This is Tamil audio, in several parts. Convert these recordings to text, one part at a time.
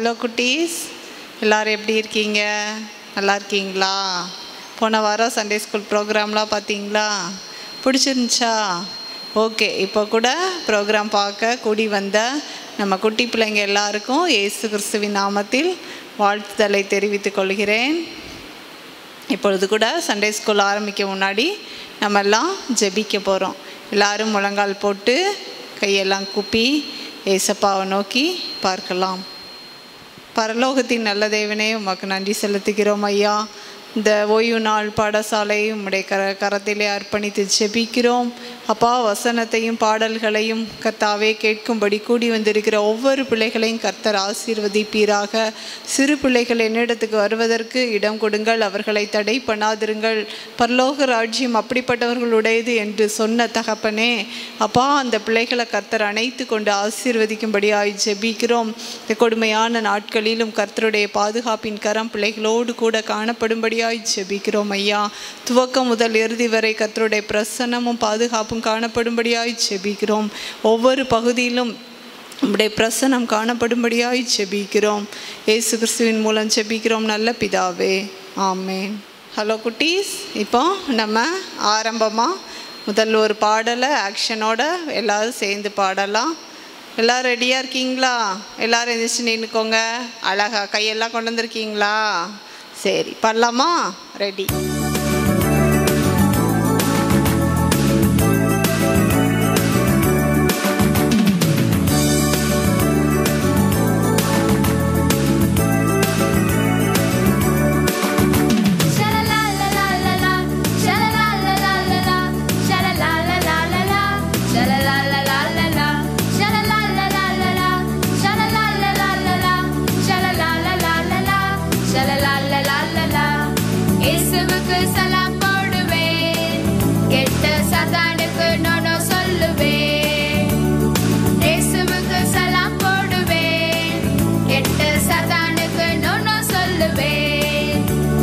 ஹலோ குட்டீஸ் எல்லாரும் எப்படி இருக்கீங்க நல்லா இருக்கீங்களா போன வாரம் சண்டே ஸ்கூல் ப்ரோக்ராம்லாம் பார்த்தீங்களா பிடிச்சிருந்துச்சா ஓகே இப்போ கூட ப்ரோக்ராம் பார்க்க கூடி வந்த நம்ம குட்டி பிள்ளைங்க எல்லாருக்கும் இயேசு கிறிஸ்துவின் நாமத்தில் வாழ்த்துதலை தெரிவித்துக் கொள்கிறேன் இப்பொழுது கூட சண்டே ஸ்கூல் ஆரம்பிக்க முன்னாடி நம்ம எல்லாம் ஜெபிக்க போகிறோம் எல்லாரும் முழங்கால் போட்டு கையெல்லாம் குப்பி ஏசப்பாவை நோக்கி பார்க்கலாம் பரலோகத்தின் நல்ல தேவனே உமக்கு நன்றி செலுத்துகிறோம் ஐயா இந்த ஓய்வு நாள் பாடசாலை உம்முடைய கர கரத்திலே அர்ப்பணித்து ஜெபிக்கிறோம் அப்பா வசனத்தையும் பாடல்களையும் கர்த்தாவே கேட்கும்படி கூடி வந்திருக்கிற ஒவ்வொரு பிள்ளைகளையும் கர்த்தர் ஆசீர்வதிப்பீராக சிறு பிள்ளைகள் என்னிடத்துக்கு வருவதற்கு இடம் கொடுங்கள் அவர்களை தடை பண்ணாதிருங்கள் பரலோக ராஜ்யம் அப்படிப்பட்டவர்களுடையது என்று சொன்ன தகப்பனே அப்பா அந்த பிள்ளைகளை கர்த்தர் அணைத்து கொண்டு ஆசீர்வதிக்கும்படியாய் ஜெபிக்கிறோம் இந்த கொடுமையான நாட்களிலும் கர்த்தருடைய பாதுகாப்பின் கரம் பிள்ளைகளோடு கூட காணப்படும்படியாய் ஜெபிக்கிறோம் ஐயா துவக்கம் முதல் இறுதி வரை கர்த்தருடைய பிரசன்னமும் பாதுகாப்பும் காணப்படும்படியாய் ஜெபிக்கிறோம் ஒவ்வொரு பகுதியிலும் உம்முடைய பிரசனம் காணப்படும்படியாய் ஜெபிக்கிறோம் இயேசு கிறிஸ்துவின் மூலம் ஜெபிக்கிறோம் நல்ல பிதாவே ஆமேன் ஹலோ குட்டீஸ் இப்போ நம்ம ஆரம்பமாக முதல் ஒரு பாடலை ஆக்ஷனோட எல்லாரும் சேர்ந்து பாடலாம் எல்லாரும் ரெடியாக இருக்கீங்களா எல்லாரும் எந்திரிச்சு நின்றுக்கோங்க அழகா கையெல்லாம் கொண்டு வந்திருக்கீங்களா சரி பண்ணலாமா ரெடி இயேசுவுக்கு சலாம் போடுவேன் கெட்ட சதானுக்கு நோனோ சொல்லுவேன் இயேசுவுக்கு சலாம் போடுவேன் கெட்ட சதானுக்கு நோனோ சொல்லுவேன்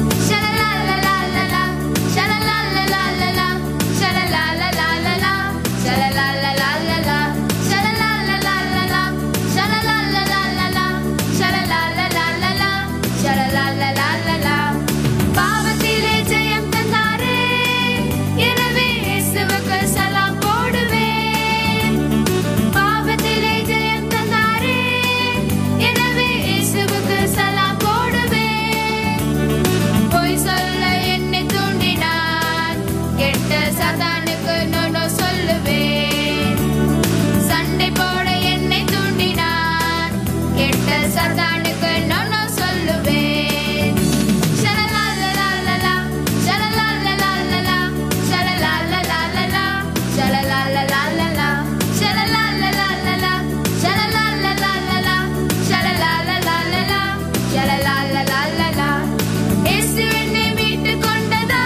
ஷலலாலலாலலா, ஷலலாலலாலலா, ஷலலாலலாலலா, ஷலலாலலாலலா, ஷலலாலலாலலா, ஷலலாலலாலலா, ஷலலாலலாலலா, ஷலலாலலாலலா. பாவத்திலே ஜெயம் தந்தாரே எனவே இயேசுவுக்கு சலாம் போடுவேன் பாவத்திலே ஜெயம் தந்தாரே எனவே இயேசுவுக்கு சலாம் போடுவேன் பொய் சொல்ல என்னை தூண்டினான் கெட்ட சதானுக்கு நோனோ சொல்லுவேன் சண்டை போட என்னை தூண்டினான் கெட்ட சதானுக்கு நோனோ சொல்லுவேன் ஷலலாலலாலலா, ஷலலாலலாலலா, ஷலலாலலாலலா, ஷலலாலலாலலா, ஷலலாலலாலலா, ஷலலாலலாலலா, ஷலலாலலாலலா, ஷலலாலலாலலா. இயேசு என்னை மீட்டுக் கொண்டதா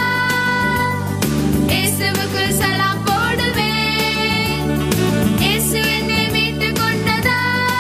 இயேசுவுக்கு சலாம் போடுவேன் இயேசு என்னை மீட்டுக் கொண்டதா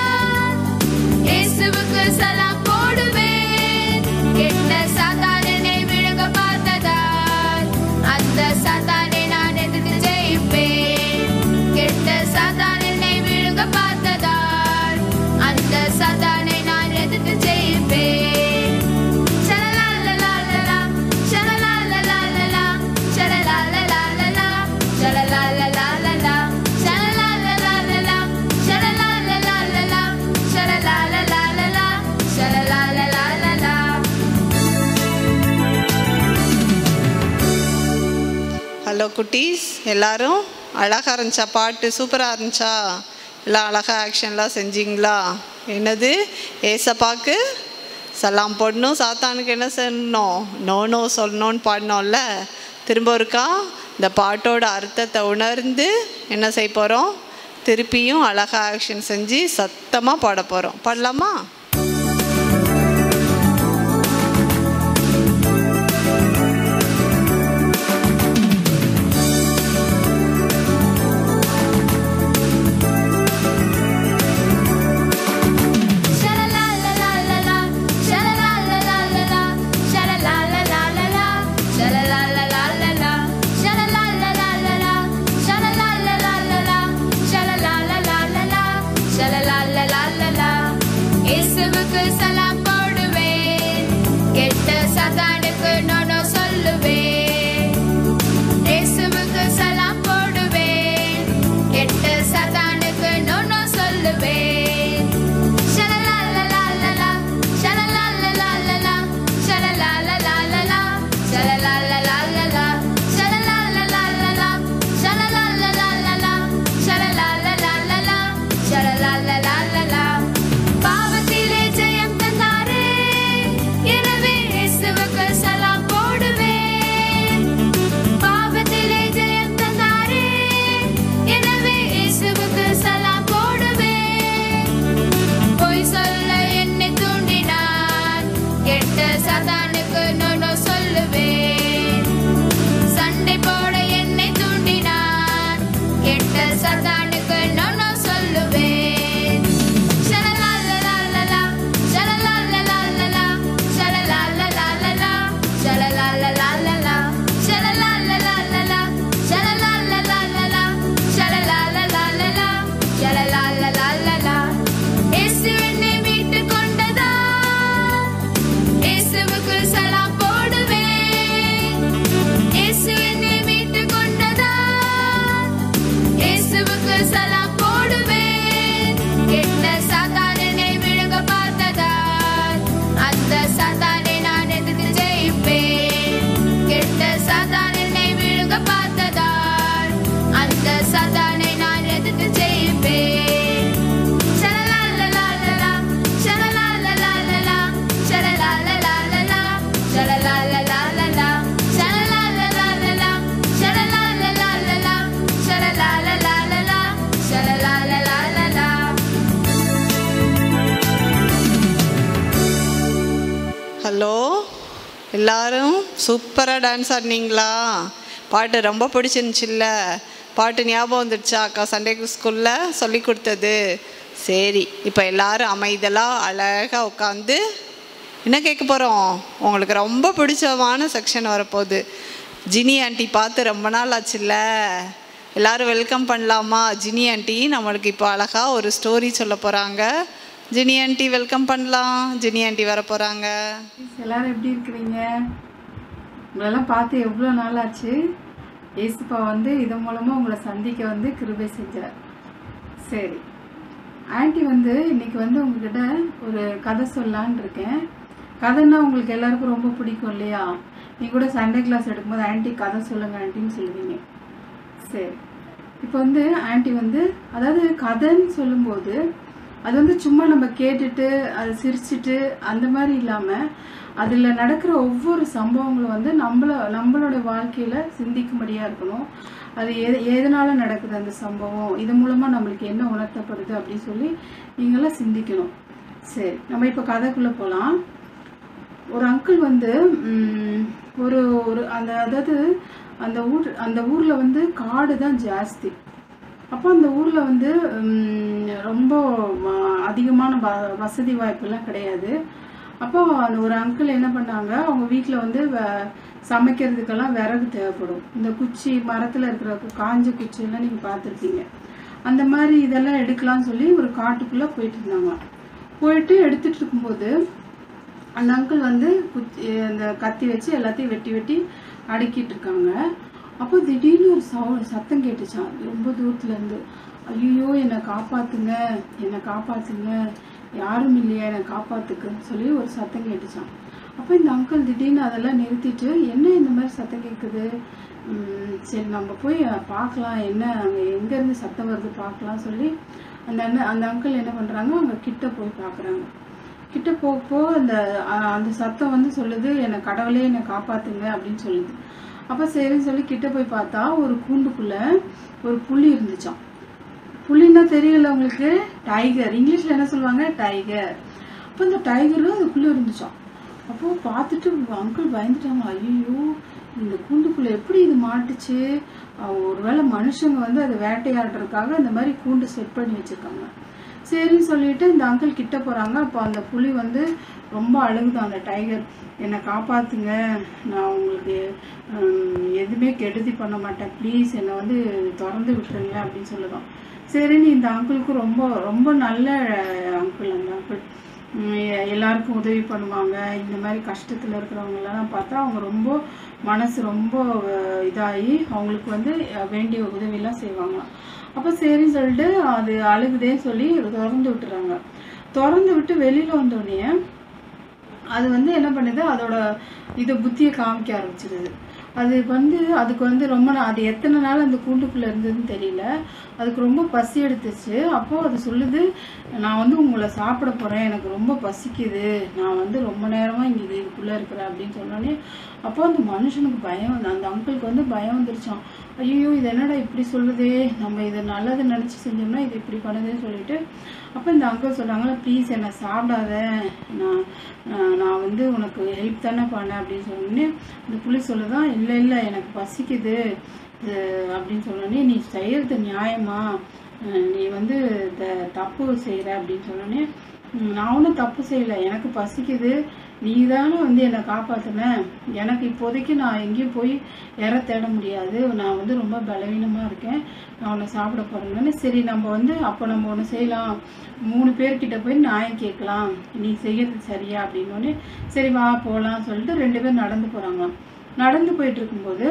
இயேசுவுக்கு சலாம் போடுவேன் கெட்ட சாத்தானை விழுங்க பார்த்ததால் அந்த சாத்தானை நான் எதிர்த்து ஜெயிப்பேன் கெட்ட சாத்தானை விழுங்க பார்த்ததால் அந்த சாத்தானை நான் எதிர்த்து ஜெயிப்பேன் ஷலலாலலாலலா, ஷலலாலலாலலா, ஷலலாலலாலலா, ஷலலாலலாலலா, ஷலலாலலாலலா, ஷலலாலலாலலா, ஷலலாலலாலலா, ஷலலாலலாலலா. ஹலோ குட்டீஸ் எல்லாரும் அழகாக இருந்துச்சா பாட்டு சூப்பராக இருந்துச்சா எல்லாம் அழகாக ஆக்ஷன்லாம் செஞ்சீங்களா என்னது ஏசப்பாக்கு சலாம் போடணும் சாத்தானுக்கு என்ன சொல்லணும் நோ நோ சொல்லணும்னு பாடினோம்ல திரும்ப இருக்கா இந்த பாட்டோட அர்த்தத்தை உணர்ந்து என்ன செய்ய போகிறோம் திருப்பியும் அழகாக ஆக்ஷன் செஞ்சு சத்தமாக பாட போகிறோம் பாடலாமா ஷலலாலலாலலா, ஷலலாலலாலலா, ஷலலாலலாலலா, ஷலலாலலாலலா, ஷலலாலலாலலா, ஷலலாலலாலலா, ஷலலாலலாலலா, ஷலலாலலாலலா. இயேசு சதானுக்கு நோனோ சொல்லுவேன் இயேசுவுக்கு சலாம் போடுவேன் கெட்ட சதானுக்கு நோனோ சொல்லுவேன் ஷலலாலலாலலா, ஷலலாலலாலலா, ஷலலாலலாலலா, ஷலலாலலாலலா, ஷலலாலலாலலா, ஷலலாலலாலலா, ஷலலாலலாலலா, ஷலலாலலாலலா. பாவத்திலே ஜெயம் தந்தாரே எனவே இயேசுவுக்கு சலாம் போடுவேன் பாவத்திலே ஜெயம் தந்தாரே எனவே இயேசுவுக்கு சலாம் போடுவேன் பொய் சொல்ல என்னை தூண்டினான் கெட்ட சதானுக்கு நோனோ சொல்லுவேன் சண்டை போட என்னை தூண்டினான் கெட்ட சதானுக்கு நோனோ சொல்லுவேன் ஷலலாலலாலலா, ஷலலாலலாலலா, ஷலலாலலாலலா, ஷலலாலலாலலா, ஷலலாலலாலலா, ஷலலாலலாலலா, ஷலலாலலாலலா, ஷலலாலலாலலா. இயேசு என்னை மீட்டுக் கொண்டதா இயேசுவுக்கு சலாம் போடுவேன் இயேசு என்னை மீட்டுக் கொண்டதா இயேசுவுக்கு சலாம் போடுவேன் கெட்ட சாத்தானை விழுங்க பார்த்ததால் அந்த சாத்தானை நான் எதிர்த்து ஜெயிப்பேன் கெட்ட சாத்தானை விழுங்க பார்த்ததால் அந்த சாத்தானை நான் எதிர்த்து ஜெயிப்பேன் ஷலலாலலாலலா, ஷலலாலலாலலா, ஷலலாலலாலலா, ஷலலாலலாலலா, ஷலலாலலாலலா, ஷலலாலலாலலா, ஷலலாலலாலலா, ஷலலாலலாலலா. ஹலோ எல்லாரும் சூப்பராக டான்ஸ் ஆடினீங்களா பாட்டு ரொம்ப பிடிச்சிருந்துச்சுல்ல பாட்டு ஞாபகம் வந்துடுச்சா அக்கா சண்டே ஸ்கூலில் சொல்லி கொடுத்தது சரி இப்போ எல்லாரும் அமைதலாக அழகாக உட்காந்து என்ன கேட்க போகிறோம் உங்களுக்கு ரொம்ப பிடிச்சமான செக்ஷன் வரப்போகுது ஜினி ஆண்டி பார்த்து ரொம்ப நாள் ஆச்சுல்ல எல்லாரும் வெல்கம் பண்ணலாமா ஜினி ஆண்டி நம்மளுக்கு இப்போ அழகாக ஒரு ஸ்டோரி சொல்ல போகிறாங்க ஜினி ஆண்டி வெல்கம் பண்ணலாம் ஜினி ஆண்டி வர போகிறாங்க எல்லாரும் எப்படி இருக்கிறீங்க உங்களெல்லாம் பார்த்து எவ்வளோ நாள் ஆச்சு ஏசுப்பா வந்து இதன் மூலமாக உங்களை சந்திக்க வந்து கிருபை செஞ்சார் சரி ஆன்ட்டி வந்து இன்னைக்கு வந்து உங்ககிட்ட ஒரு கதை சொல்லலான்னு இருக்கேன் கதைன்னா உங்களுக்கு எல்லாருக்கும் ரொம்ப பிடிக்கும் இல்லையா நீ கூட சண்டே கிளாஸ் எடுக்கும்போது ஆன்ட்டி கதை சொல்லுங்க ஆன்ட்டின்னு சொல்லுவீங்க சரி இப்போ வந்து ஆன்ட்டி வந்து அதாவது கதைன்னு சொல்லும்போது அது வந்து சும்மா நம்ம கேட்டுட்டு அதை சிரிச்சிட்டு அந்த மாதிரி இல்லாமல் அதில் நடக்கிற ஒவ்வொரு சம்பவங்களும் வந்து நம்மள நம்மளோட வாழ்க்கையில் சிந்திக்கும்படியாக இருக்கணும் அது எது எதனால நடக்குது அந்த சம்பவம் இது மூலமாக நம்மளுக்கு என்ன உணர்த்தப்படுது அப்படின்னு சொல்லி நீங்களாம் சிந்திக்கணும் சரி நம்ம இப்போ கதைக்குள்ளே போகலாம் ஒரு அங்கிள் வந்து ம், ஒரு ஒரு அந்த அதாவது அந்த ஊர் அந்த ஊரில் வந்து காடு தான் ஜாஸ்தி அப்போ அந்த ஊரில் வந்து ம், ரொம்ப வ- அதிகமான வ வசதி வாய்ப்பெல்லாம் கிடையாது அப்போ அந்த ஒரு அங்கிள் என்ன பண்ணாங்க அவங்க வீட்டில் வந்து வ- சமைக்கிறதுக்கெல்லாம் விறகு தேவைப்படும் இந்த குச்சி மரத்தில் இருக்கிற காஞ்ச குச்சியெல்லாம் நீங்கள் பார்த்துருப்பீங்க அந்த மாதிரி இதெல்லாம் எடுக்கலாம்னு சொல்லி ஒரு காட்டுக்குள்ளே போயிட்டு இருந்தாங்க போயிட்டு எடுத்துட்டு இருக்கும்போது அந்த அங்கிள் வந்து குச்சி அந்த கத்தி வச்சு எல்லாத்தையும் வெட்டி வெட்டி அடுக்கிட்டு இருக்காங்க அப்போ திடீர்னு ஒரு சவு சத்தம் கேட்டுச்சான் ரொம்ப தூரத்துல இருந்து ஐயோ என்னை காப்பாத்துங்க என்னை காப்பாத்துங்க யாரும் இல்லையா என்னை காப்பாத்துக்குன்னு சொல்லி ஒரு சத்தம் கேட்டுச்சான் அப்போ இந்த அங்கிள் திடீர்னு அதெல்லாம் நிறுத்திட்டு என்ன இந்த மாதிரி சத்தம் கேட்குது உம், சரி நம்ம போய் பார்க்கலாம் என்ன அங்கே எங்கேருந்து சத்தம் வருது பார்க்கலாம் சொல்லி அந்த அண்ணன் அந்த அங்கிள் என்ன பண்ணுறாங்க அவங்க கிட்ட போய் பார்க்குறாங்க கிட்ட போக போக அந்த அ- அந்த சத்தம் வந்து சொல்லுது என்னை கடவுளே என்னை காப்பாத்துங்க அப்படின்னு சொல்லுது அப்போ சரின்னு சொல்லி கிட்ட போய் பார்த்தா ஒரு கூண்டுக்குள்ள ஒரு புலி இருந்துச்சாம் புலின்னா தெரியல உங்களுக்கு டைகர் இங்கிலீஷ்ல என்ன சொல்லுவாங்க டைகர் அப்போ இந்த டைகரும் அதுக்குள்ள இருந்துச்சாம் அப்போ பார்த்துட்டு அங்கிள் பயந்துட்டாங்க ஐயோ இந்த கூண்டுக்குள்ள எப்படி இது மாட்டுச்சு அஹ் ஒருவேளை மனுஷங்க வந்து அதை வேட்டையாடுறதுக்காக இந்த மாதிரி கூண்டு செட் பண்ணி வச்சிருக்காங்க சரின்னு சொல்லிட்டு இந்த அங்கிள் கிட்ட போறாங்க அப்போ அந்த புலி வந்து ரொம்ப அழுகுதான் அந்த டைகர் என்னை காப்பாத்துங்க நான் உங்களுக்கு ஹம், எதுவுமே கெடுதி பண்ண மாட்டேன் ப்ளீஸ் என்னை வந்து திறந்து விட்டுருங்க அப்படின்னு சொல்லுதான் சரின்னு இந்த அங்கிளுக்கு ரொம்ப ரொம்ப நல்ல அங்கிள் அந்த அங்கிள் உம், எ- எல்லாருக்கும் உதவி பண்ணுவாங்க இந்த மாதிரி கஷ்டத்தில் இருக்கிறவங்களெல்லாம் பார்த்தா அவங்க ரொம்ப மனசு ரொம்ப அஹ், இதாகி அவங்களுக்கு வந்து அஹ், வேண்டிய உதவியெல்லாம் செய்வாங்களாம் அப்போ சரின்னு சொல்லிட்டு அது அழுகுதேன்னு சொல்லி திறந்து விட்டுறாங்க திறந்து விட்டு வெளியில் வந்தோடனே அது வந்து என்ன பண்ணுது அதோட இது புத்தியை காமிக்க ஆரம்பிச்சிருது அது வந்து அதுக்கு வந்து ரொம்ப நா- அது எத்தனை நாள் அந்த கூண்டுக்குள்ளே இருந்ததுன்னு தெரியல அதுக்கு ரொம்ப பசி எடுத்துச்சு அப்போது அது சொல்லுது நான் வந்து உங்களை சாப்பிட போகிறேன் எனக்கு ரொம்ப பசிக்குது நான் வந்து ரொம்ப நேரமாக இங்கே இது இதுக்குள்ளே இருக்கிறேன் அப்படின்னு சொன்னோடனே அப்போ அந்த மனுஷனுக்கு பயம் வந்து அந்த அங்கிளுக்கு வந்து பயம் வந்துருச்சான் ஐயோ இது என்னடா இப்படி சொல்லுதே நம்ம இதை நல்லது நினச்சி செஞ்சோம்னா இது இப்படி பண்ணுதுன்னு சொல்லிட்டு அப்போ இந்த அங்கிள் சொன்னாங்களா ப்ளீஸ் என்னை சாப்பிடாத நான் நான் நான் வந்து உனக்கு ஹெல்ப் தானே பண்ணேன் அப்படின்னு சொன்னோடனே இந்த புலி சொல்லுதான் இல்லை இல்லை எனக்கு பசிக்குது இது அப்படின்னு சொன்னோடனே நீ செய்யறது நியாயமா அஹ் நீ வந்து த- தப்பு செய்கிற அப்படின்னு சொன்னோடனே "ம், நான் ஒன்றும் தப்பு செய்யலை எனக்கு பசிக்குது நீ தானே வந்து என்னை காப்பாற்றின எனக்கு இப்போதைக்கு நான் எங்கேயும் போய் இற தேட முடியாது நான் வந்து ரொம்ப பலவீனமாக இருக்கேன் நான் உன்னை சாப்பிட போகிறேன்னு சரி நம்ம வந்து அப்போ நம்ம ஒன்று செய்யலாம் மூணு பேர்கிட்ட போய் நியாயம் கேட்கலாம் நீ செய்யறது சரியா அப்படின்னோடனே சரி வா போகலாம் சொல்லிட்டு ரெண்டு பேர் நடந்து போகிறாங்களாம் நடந்து போயிட்டு இருக்கும்போது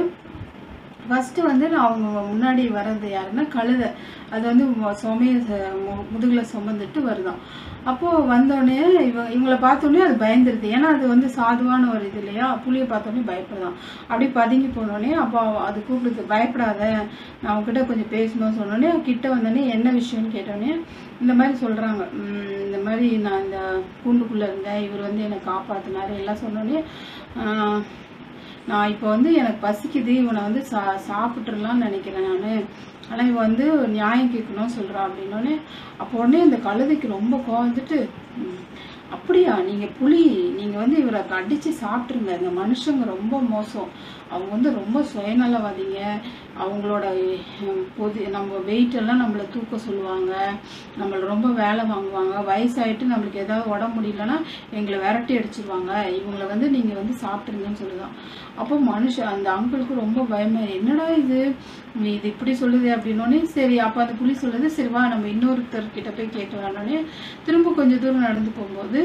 ஃபஸ்ட்டு வந்து நான் அவங்க முன்னாடி வர்றது யாருன்னா கழுதை அது வந்து மொ- சுமைய ச- மு- முதுகுல சுமந்துட்டு வருதாம் அப்போது வந்தோடனே இவ இவங்களை பார்த்தோன்னே அது பயந்துருது ஏன்னா அது வந்து சாதுவான ஒரு இது இல்லையா புளியை பார்த்தோன்னே பயப்படுதான் அப்படி பதுங்கி போனோடனே அப்போ அது கூப்பிடுது பயப்படாத நான் உங்ககிட்ட கொஞ்சம் பேசணும்னு சொன்னோடனே கிட்ட வந்தோடனே என்ன விஷயம்னு கேட்டோடனே இந்த மாதிரி சொல்கிறாங்க இந்த மாதிரி நான் இந்த கூண்டுக்குள்ளே இருந்தேன் இவர் வந்து என்னை காப்பாற்றினாரு எல்லாம் சொன்னோடனே ஆஹ், நான் இப்போ வந்து எனக்கு பசிக்குது இவனை வந்து சா சாப்பிட்றலாம்னு நினைக்கிறேன் நான் ஆனால் இவன் வந்து நியாயம் கேட்கணும்னு சொல்கிறான் அப்படின்னோடனே அப்போ உடனே இந்த கழுதைக்கு ரொம்ப கோவம் வந்துட்டு "ம், அப்படியா நீங்கள் புலி நீங்கள் வந்து இவரை அடித்து சாப்பிட்ருங்க இந்த மனுஷங்க ரொம்ப மோசம் அவங்க வந்து ரொம்ப சுயநலவாதிங்க அவங்களோட ஹம், பொது நம்ம weight எல்லாம் நம்மளை தூக்க சொல்லுவாங்க நம்மளை ரொம்ப வேலை வாங்குவாங்க வயசாயிட்டு நம்மளுக்கு ஏதாவது உடம்பு முடியலன்னா எங்களை விரட்டி அடிச்சிருவாங்க இவங்களை வந்து நீங்கள் வந்து சாப்பிட்ருங்கன்னு சொல்லுதான் அப்போ மனுஷன் அந்த அங்கிளுக்கு ரொம்ப பயமா என்னடா இது நீ இது இப்படி சொல்லுது அப்படின்னோடனே சரி அப்போ அந்த புலி சொல்லுது சரி வா நம்ம இன்னொருத்தர்கிட்ட போய் கேட்கலான்னொடனே திரும்ப கொஞ்சம் தூரம் நடந்து போகும்போது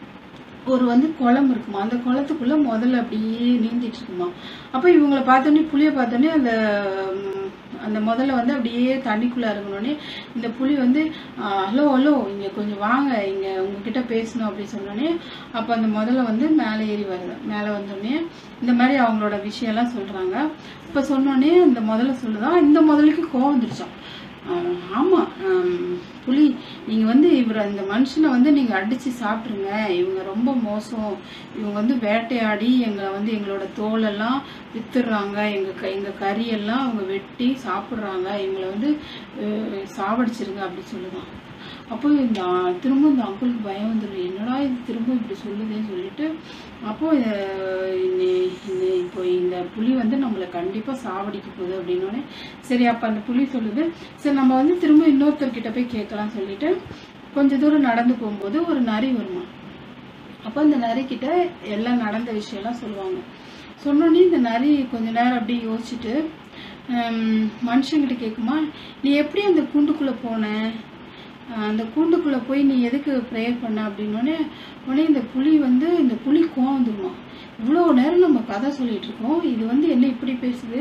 ஒரு வந்து குளம் இருக்குமா அந்த குளத்துக்குள்ள முதல்ல அப்படியே நீந்திட்டு இருக்குமா அப்போ இவங்களை பார்த்தோன்னே புளியை பார்த்தோன்னே அந்த ம், அந்த முதல்ல வந்து அப்படியே தண்ணிக்குள்ள இறங்கினோடனே இந்த புலி வந்து ஹலோ ஹலோ இங்கே கொஞ்சம் வாங்க இங்கே உங்ககிட்ட பேசணும் அப்படின்னு சொன்னோடனே அப்போ அந்த முதல்ல வந்து மேலே ஏறி வருது மேலே வந்தோடனே இந்த மாதிரி அவங்களோட விஷயம்லாம் சொல்கிறாங்க இப்போ சொன்னோடனே இந்த முதல்ல சொல்லுதான் இந்த முதலுக்கு கோவம் வந்துருச்சான் ஆஹ் ஆமா ஆம், புலி நீங்க வந்து இவரை இந்த மனுஷனை வந்து நீங்க அடிச்சு சாப்பிட்ருங்க இவங்க ரொம்ப மோசம் இவங்க வந்து வேட்டையாடி எங்களை வந்து எங்களோட தோலெல்லாம் வித்துடுறாங்க எங்க க- எங்க கறியெல்லாம் அவங்க வெட்டி சாப்பிட்றாங்க இவங்களை வந்து அஹ், சாவடிச்சிருங்க அப்படி சொல்லுவான் அப்போ இந்த ஆ- திரும்ப இந்த அங்கிளுக்கு பயம் வந்துடும் என்னடா இது திரும்ப இப்படி சொல்லுதேன்னு சொல்லிட்டு அப்போ அஹ், இந்த- இந்த இப்போ இந்த புலி வந்து நம்மளை கண்டிப்பாக சாவடிக்க போகுது அப்படின்னோடனே சரி அப்போ அந்த புலி சொல்லுது சரி நம்ம வந்து திரும்ப இன்னொருத்தர்கிட்ட போய் கேட்கலாம் சொல்லிட்டு கொஞ்ச தூரம் நடந்து போகும்போது ஒரு நரி வருமா அப்போ இந்த நரிக்கிட்ட எல்லாம் நடந்த விஷயம்லாம் சொல்லுவாங்க சொன்னோடனே இந்த நரி கொஞ்ச நேரம் அப்படியே யோசிச்சுட்டு ஹம், மனுஷங்கிட்ட கேட்குமா நீ எப்படி அந்த கூண்டுக்குள்ளே போன ஆஹ் அந்த கூண்டுக்குள்ளே போய் நீ எதுக்கு ப்ரேயர் பண்ண அப்படின்னோடனே உடனே இந்த புலி வந்து இந்த புலி கோவம் வந்துருமா இவ்வளோ நேரம் நம்ம கதை சொல்லிட்டு இருக்கோம் இது வந்து என்ன இப்படி பேசுது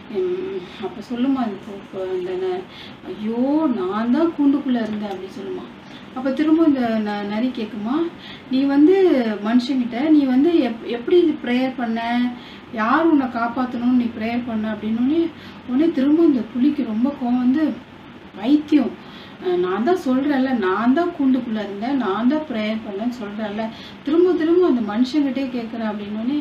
அப்போ சொல்லுமா இந்த பு- பு- இந்த ந- ஐயோ நான் தான் கூண்டுக்குள்ளே இருந்தேன் அப்படின்னு சொல்லுமா அப்போ திரும்ப இந்த ந- நரி கேட்குமா நீ வந்து மனுஷங்கிட்ட நீ வந்து எப் எப்படி ப்ரேயர் பண்ண யார் உன்னை காப்பாற்றணும்னு நீ ப்ரேயர் பண்ண அப்படின்னோடனே உடனே திரும்ப இந்த புலிக்கு ரொம்ப கோவம் வந்து பைத்தியம் அஹ் நான் தான் சொல்கிறேன்ல நான் தான் கூண்டுக்குள்ளே இருந்தேன் நான் தான் ப்ரேயர் பண்ணேன்னு சொல்கிறேன்ல திரும்ப திரும்ப அந்த மனுஷங்கிட்டே கேட்குறேன் அப்படின்னோடனே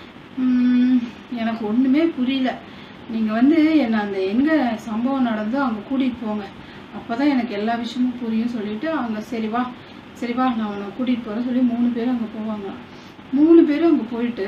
"உம், எனக்கு ஒன்றுமே புரியல நீங்கள் வந்து என்னை அந்த எங்கே சம்பவம் நடந்தோ அங்கே கூட்டிகிட்டு போங்க அப்போ தான் எனக்கு எல்லா விஷயமும் புரியும் சொல்லிட்டு அங்கே சரி வா சரி வா நான் உன்னை கூட்டிகிட்டு போகிறேன் சொல்லி மூணு பேரும் அங்கே போவாங்க மூணு பேரும் அங்கே போயிட்டு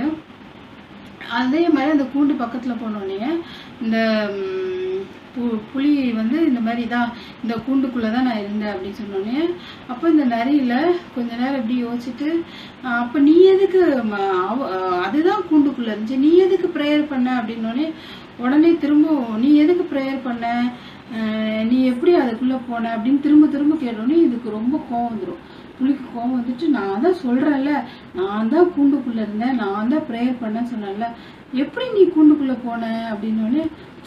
அதே மாதிரி அந்த கூண்டு பக்கத்தில் போனோடனே இந்த ம், பு- புலி வந்து இந்த மாதிரி தான் இந்த கூண்டுக்குள்ளே தான் நான் இருந்தேன் அப்படின்னு சொன்னோடனே அப்போ இந்த நரியில் கொஞ்ச நேரம் இப்படி யோசிச்சுட்டு "அஹ், அப்போ நீ எதுக்கு ம, அவ- அஹ், அதுதான் கூண்டுக்குள்ளே இருந்துச்சு நீ எதுக்கு ப்ரேயர் பண்ண அப்படின்னோடனே உடனே திரும்ப நீ எதுக்கு ப்ரேயர் பண்ண அஹ், நீ எப்படி அதுக்குள்ளே போன அப்படின்னு திரும்ப திரும்ப கேட்டோடனே இதுக்கு ரொம்ப கோவம் வந்துடும் புலிக்கு கோவம் வந்துட்டு நான் தான் சொல்கிறேன்ல நான் தான் கூண்டுக்குள்ளே இருந்தேன் நான் தான் ப்ரேயர் பண்ணேன்னு சொன்னேன்ல எப்படி நீ கூண்டுக்குள்ளே போன அப்படின்னோடனே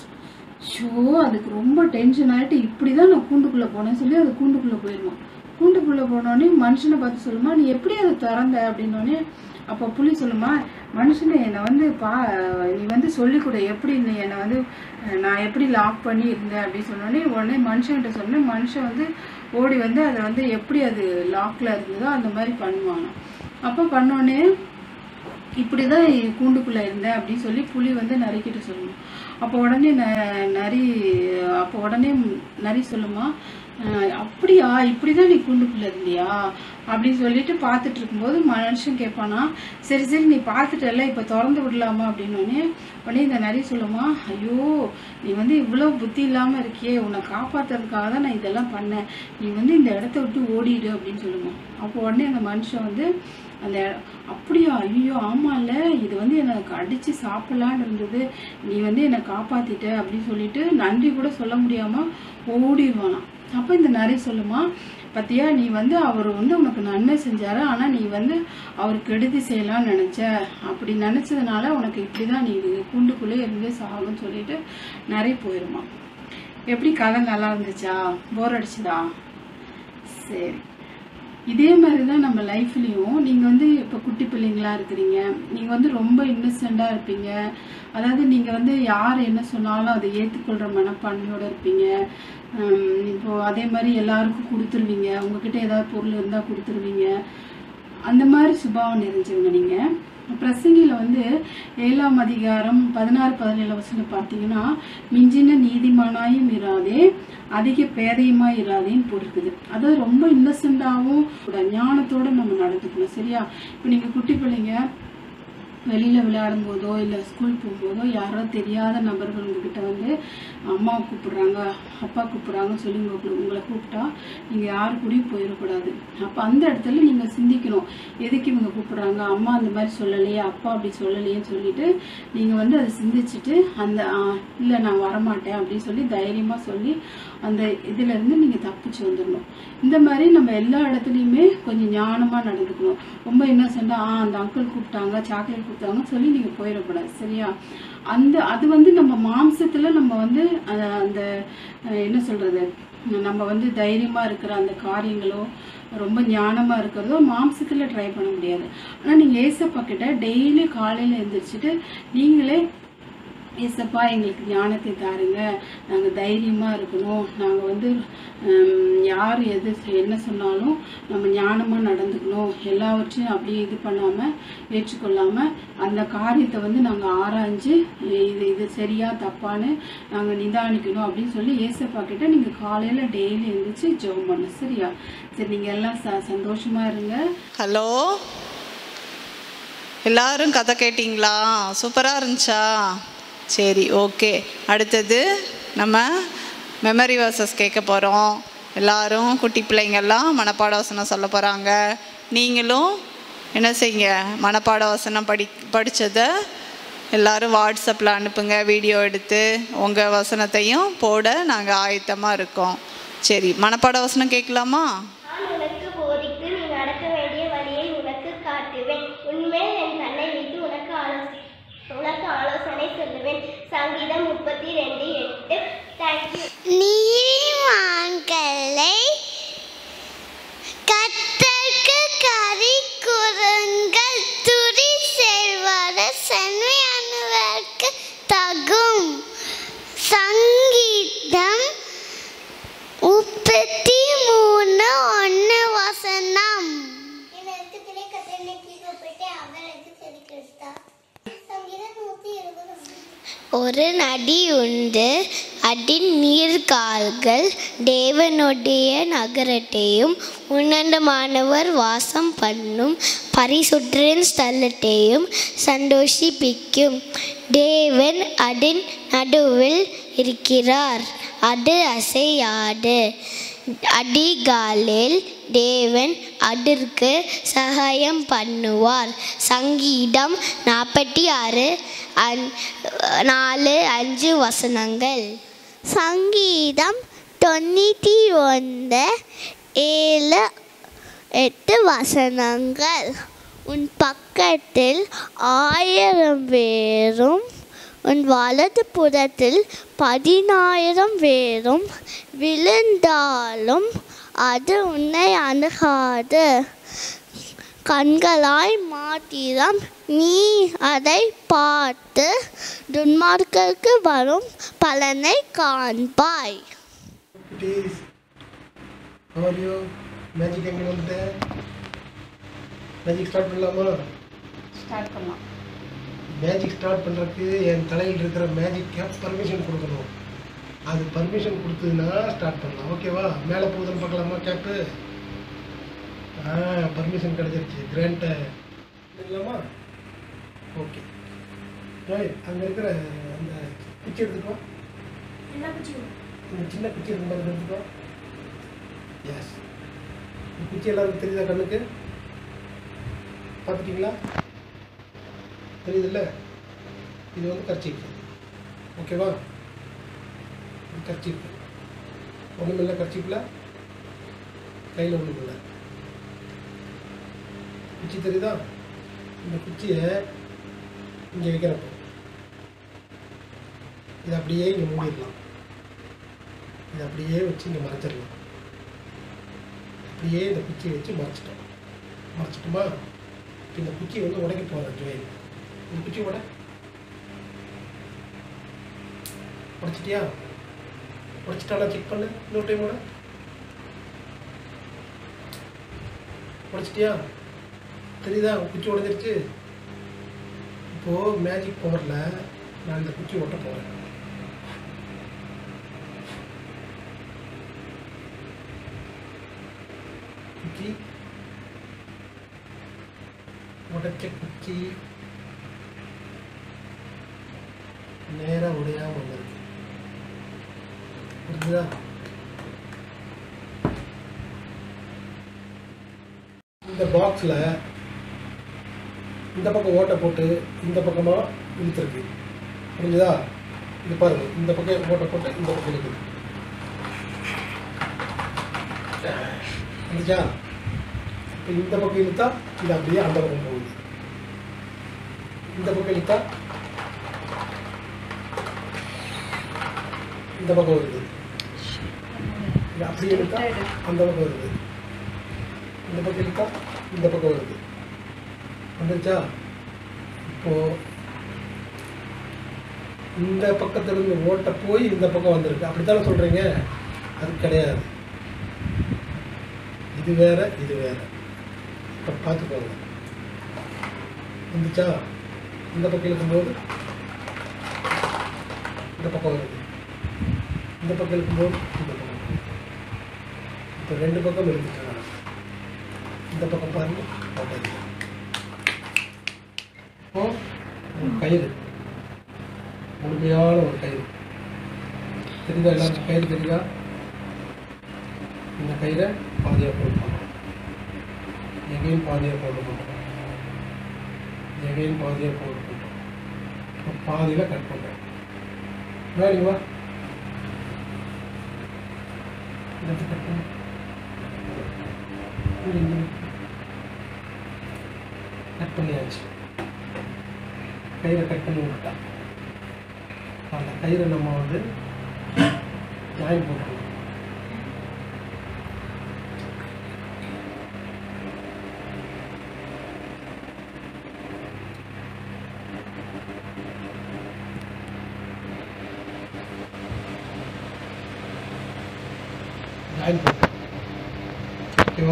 ஷோ அதுக்கு ரொம்ப டென்ஷன் ஆகிட்டு இப்படி தான் நான் கூண்டுக்குள்ளே போனேன்னு சொல்லி அது கூண்டுக்குள்ளே போயிடுமா கூண்டுக்குள்ளே போனோடனே மனுஷனை பார்த்து சொல்லுமா நீ எப்படி அதை திறந்த அப்படின்னோடனே அப்போ புலி சொல்லுமா மனுஷனை என்னை வந்து பா நீ வந்து சொல்லிக் கொடு எப்படி நீ என்னை வந்து அஹ், நான் எப்படி லாக் பண்ணி இருந்தேன் அப்படின்னு சொன்னோடனே உடனே மனுஷன்கிட்ட சொன்னேன் மனுஷன் வந்து ஓடி வந்து அதை வந்து எப்படி அது லாக்கில் இருந்ததோ அந்த மாதிரி பண்ணுவாங்க அப்போ பண்ணோடனே இப்படி தான் கூண்டுக்குள்ளே இருந்தேன் அப்படின்னு சொல்லி புலி வந்து நரிக்கிட்ட சொல்லணும் அப்போ உடனே ந நரி அப்போ உடனே நரி சொல்லுமா "அஹ், அப்படியா இப்படி தான் நீ கூண்டுக்குள்ளே இருந்தியா அப்படின்னு சொல்லிட்டு பார்த்துட்டு இருக்கும்போது மனுஷன் கேட்பானா சரி சரி நீ பார்த்துட்டல இப்போ திறந்து விடலாமா அப்படின்னோடனே உடனே இந்த நரி சொல்லுமா ஐயோ நீ வந்து இவ்வளோ புத்தி இல்லாமல் இருக்கியே உன்னை காப்பாற்றுறதுக்காக தான் நான் இதெல்லாம் பண்ணேன் நீ வந்து இந்த இடத்த விட்டு ஓடிடு அப்படின்னு சொல்லுமா அப்போ உடனே அந்த மனுஷன் வந்து அந்த இட- அப்படியா ஐயோ ஆமாம்ல இது வந்து எனக்கு அடித்து சாப்பிட்லான்னு இருந்தது நீ வந்து என்னை காப்பாற்றிட்ட அப்படின்னு சொல்லிட்டு நன்றி கூட சொல்ல முடியாமல் ஓடிடுவானாம் அப்போ இந்த நரி சொல்லுமா பத்தியா நீ வந்து அவர் வந்து உனக்கு நன்மை செஞ்சாரு ஆனால் நீ வந்து அவர் கெடுதி செய்யலாம்னு நினச்ச அப்படி நினச்சதுனால உனக்கு இப்படி தான் நீ இது கூண்டுக்குள்ளே இருந்து சாகுன்னு சொல்லிட்டு நிறைய போயிருமா எப்படி கதை நல்லா இருந்துச்சா போர் அடிச்சுதா சரி இதே மாதிரி தான் நம்ம லைஃப்லேயும் நீங்கள் வந்து இப்போ குட்டி பிள்ளைங்களா இருக்கிறீங்க நீங்கள் வந்து ரொம்ப இன்னசெண்டாக இருப்பீங்க அதாவது நீங்கள் வந்து யார் என்ன சொன்னாலும் அதை ஏற்றுக்கொள்கிற மனப்பான்மையோடு இருப்பீங்க ஹம், இப்போ அதே மாதிரி எல்லாருக்கும் கொடுத்துருவீங்க உங்ககிட்ட ஏதாவது பொருள் இருந்தால் கொடுத்துருவீங்க அந்த மாதிரி சுபாவம் நிறைஞ்சவங்க நீங்கள் பிரசங்கியில் வந்து ஏழாம் அதிகாரம் பதினாறு பதினேழு வசனம் பார்த்தீங்கன்னா மிஞ்சின நீதிமானாயும் இராதே அதிக பேதையுமா இராதேன்னு போட்டிருக்குது அதாவது ரொம்ப இன்னசென்ட்டாகவும் ஞானத்தோட நம்ம நடந்துக்கணும் சரியா இப்போ நீங்கள் குட்டி பிள்ளைங்க வெளியில் விளையாடும் போதோ இல்லை ஸ்கூல் போகும்போதோ யாரோ தெரியாத நபர்கள் உங்ககிட்ட வந்து அம்மா கூப்பிடுறாங்க அப்பா கூப்பிடுறாங்கன்னு சொல்லி உங்களுக்கு உங்களை கூப்பிட்டா நீங்கள் யாரு கூடயும் போயிடக்கூடாது அப்போ அந்த இடத்துல நீங்கள் சிந்திக்கணும் எதுக்கு இவங்க கூப்பிடுறாங்க அம்மா அந்த மாதிரி சொல்லலையே அப்பா அப்படி சொல்லலையேன்னு சொல்லிட்டு நீங்கள் வந்து அதை சிந்திச்சுட்டு அந்த இல்லை நான் வரமாட்டேன் அப்படின்னு சொல்லி தைரியமாக சொல்லி அந்த இதுலேருந்து நீங்கள் தப்பிச்சு வந்துடணும் இந்த மாதிரி நம்ம எல்லா இடத்துலையுமே கொஞ்சம் ஞானமாக நடந்துக்கணும் ரொம்ப இன்னசெண்டாக ஆ அந்த அங்கிள் கூப்பிட்டாங்க சாக்லேட் கொடுத்தாங்கன்னு சொல்லி நீங்கள் போயிடக்கூடாது சரியா அந்த அது வந்து நம்ம மாம்சத்தில் நம்ம வந்து அஹ், அந்த அஹ், என்ன சொல்கிறது நம்ம வந்து தைரியமாக இருக்கிற அந்த காரியங்களோ ரொம்ப ஞானமாக இருக்கிறதோ மாம்சத்தில் ட்ரை பண்ண முடியாது ஆனால் நீங்கள் ஏசப்பா கிட்ட டெய்லி காலையில் எழுந்திரிச்சிட்டு நீங்களே ஏசப்பா எங்களுக்கு ஞானத்தை தாருங்க நாங்கள் தைரியமாக இருக்கணும் நாங்கள் வந்து ஹம், யார் எது செ- என்ன சொன்னாலும் நம்ம ஞானமாக நடந்துக்கணும் எல்லாவற்றையும் அப்படியே இது பண்ணாமல் ஏற்றுக்கொள்ளாமல் அந்த காரியத்தை வந்து நாங்கள் ஆராய்ஞ்சு இது இது சரியா தப்பான்னு நாங்கள் நிதானிக்கணும் அப்படின்னு சொல்லி ஏசப்பா கிட்ட நீங்கள் காலையில் டெய்லி எழுந்திரிச்சு ஜெபம் பண்ணணும் சரியா சரி நீங்கள் எல்லாம் ச சந்தோஷமாக இருங்க ஹலோ எல்லாரும் கதை கேட்டிங்களா சூப்பராக இருந்துச்சா சரி ஓகே அடுத்தது நம்ம மெமரி வர்சஸ் கேட்க போகிறோம் எல்லாரும் குட்டி பிள்ளைங்கெல்லாம் மனப்பாட வசனம் சொல்ல போகிறாங்க நீங்களும் என்ன செய்யுங்க மனப்பாட வசனம் படி படித்ததை எல்லாரும் வாட்ஸ்அப்பில் அனுப்புங்க வீடியோ எடுத்து உங்கள் வசனத்தையும் போட நாங்கள் ஆயத்தமாக இருக்கோம் சரி மனப்பாட வசனம் கேட்கலாமா நான் உனக்கு போதித்து நீ நடக்க வேண்டிய வழியை உனக்கு காட்டுவேன் உன்மேல் என் கண்ணை வைத்து உனக்கு ஆலோசனை உனக்கு ஆலோசனை சொல்லுவேன் சங்கீதம் முப்பத்தி ரெண்டு எட்டு தேங்க்யூ நீதிமான்களை கத்தற்கு கறி குரங்கள் துடி செல்வார சென்மையானவர்க்கு தகும் சங்கீதம் முப்பத்தி மூணு ஒன்று வசனம் இதற்கு கத்தனை கீழ்ப்பட்டு அவருக்கு செடி கிறிஸ்தா சங்கீதம் நூற்றி இருபது ஒரு நதி உண்டு அதின் நீர்கால்கள் தேவனுடைய நகரத்தையும் உன்னதமானவர் வாசம் பண்ணும் பரிசுற்றின் ஸ்தலத்தையும் சந்தோஷிப்பிக்கும் தேவன் அதன் நடுவில் இருக்கிறார் அது அசையாது அதிகாலில் தேவன் அதற்கு சகாயம் பண்ணுவார் சங்கீதம் நாற்பத்தி ஆறு அஞ்- நாலு அஞ்சு வசனங்கள் சங்கீதம் தொண்ணூற்றி ஒன்று ஏழு எட்டு வசனங்கள் உன் பக்கத்தில் ஆயிரம் பேரும் உன் வலது புறத்தில் பதினாயிரம் பேரும் விழுந்தாலும் அது உன்னை அணுகாது கண்களாய் மாத்திரம் நீ அதை பார்த்து துன்மார்க்கருக்கு வரும் பலனை காண்பாய் Please. How are you? Magic எங்கே வந்துட்டு மேஜிக் ஸ்டார்ட் பண்ணலாமா ஸ்டார்ட் பண்ணலாம் மேஜிக் ஸ்டார்ட் பண்ணுறதுக்கு என் தலையில் இருக்கிற மேஜிக்கை பர்மிஷன் கொடுக்கணும் அது பர்மிஷன் கொடுத்ததுன்னா ஸ்டார்ட் பண்ணலாம் ஓகேவா மேலே போகுதுன்னு பார்க்கலாமா கேப்பு ஆ பர்மிஷன் கிடச்சிருச்சு கிராண்ட்டை இல்லைம்மா ஓகே ஏய் அங்கே இருக்கிற அந்த குச்சி எடுத்துக்கோ இந்த சின்ன குச்சி இருக்கு மாதிரி எடுத்துக்கோ எஸ் இந்த குச்சி எல்லாருக்கும் தெரியுதா கண்ணுக்கு பார்த்துட்டீங்களா தெரியுதுல்ல இது வந்து கர்ச்சீஃப் ஓகேவா இது கர்ச்சீஃப் ஒன்றும் இல்லை கர்ச்சீஃபில் கையில் ஒன்றும் இல்லை குச்சி தெரியுதா இந்த குச்சியை இங்கே வைக்கிறப்போ இதை அப்படியே இங்கே மூடிடலாம் இதை அப்படியே வச்சு இங்கே மறைச்சிடலாம் அப்படியே இந்த குச்சியை வச்சு மறைச்சிட்டோம் மறைச்சிட்டோமா இப்ப இந்த குச்சி வந்து உடைக்க போகிறேன் ஜோயில் இந்த குச்சி உட உடைச்சிட்டியா உடைச்சிட்டானா செக் பண்ணு இன்னொரு டைம் உட உடைச்சிட்டியா தெரியுதா குச்சி உடைஞ்சிருச்சு இப்போது மேஜிக் பவரில் நான் இந்த குச்சி ஒட்ட போகிறேன் குச்சி உடைச்ச குச்சி நேராக உடையாம வந்திருக்கு புரிஞ்சுதா இந்த பாக்ஸில் இந்த பக்கம் ஓட்டை போட்டு இந்த பக்கமாக இழுத்துருக்கு புரிஞ்சுதா இது பாருங்க இந்த பக்கம் ஓட்டை போட்டு இந்த பக்கம் இழுக்குது புரிஞ்சா இப்போ இந்த பக்கம் இழுத்தா இது அப்படியே அந்த பக்கம் போகுது இந்த பக்கம் இழுத்தா இந்த பக்கம் வருது இது அப்படியே இழுத்தா அந்த பக்கம் வருது இந்த பக்கம் இழுத்தா இந்த பக்கம் வருது வந்துருச்சா இப்போ இந்த பக்கத்துல இருந்து ஓட்ட போய் இந்த பக்கம் வந்திருக்கு அப்படித்தானே சொல்றீங்க அது கிடையாது இது வேற இது வேற இப்போ பார்த்துக்கோங்க வந்துச்சா இந்த பக்கம் இருக்கும்போது இந்த பக்கம் வருது இந்த பக்கம் இருக்கும்போது இந்த பக்கம் வருது. இப்போ ரெண்டு பக்கம் இருந்துச்சு இந்த பக்கம் பாருங்க ஓட்டை இப்போ ஒரு கயிறு முழுமையான ஒரு கயிறு தெரியுதா எல்லாருக்கும் கயிறு தெரியுதா இந்த கயிறை பாதியாக போட்டு பண்ணுறோம் எகையும் பாதியாக போட்டு பண்ணுறோம் எகையும் பாதியாக போட்டு பண்ணுறோம் இப்போ பாதியில் கட் பண்ணுறேன் வேலைக்கு வா இந்த இடத்துல கட் பண்ணு இங்க, இங்க. கட் பண்ணியாச்சு கயிறை கட் பண்ணி விட்டா அந்த கயிறை நம்ம வந்து ஜாயின் போட்டுருவோம் ஜாயின் போட்டேன் ஓகேவா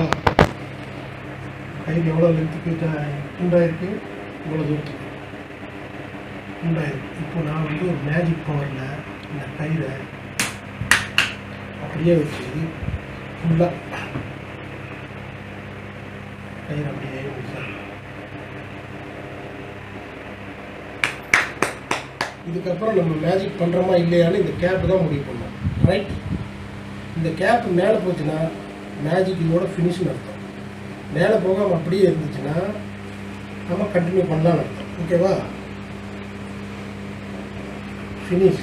கயிறு எவ்வளோ லென்த்துக்கு துண்டாயிருக்கு இவ்வளோ தூரத்துக்கு துண்டாயிருக்கு இப்போ நான் வந்து ஒரு மேஜிக் பவரில் இந்த கயிறை அப்படியே வச்சு ஃபுல்லாக கயிறு அப்படியே வச்சு இதுக்கப்புறம் நம்ம மேஜிக் பண்ணுறோமா இல்லையான்னு இந்த கேப்பு தான் முடிவு பண்ணோம் ரைட் இந்த கேப் மேலே போச்சுன்னா மேஜிக் இதோட ஃபினிஷ்னு அர்த்தம் மேலே போகாமல் அப்படியே இருந்துச்சுன்னா நம்ம கண்டினியூ பண்ணலாம்னு அர்த்தம் ஓகேவா ஃபினிஷ்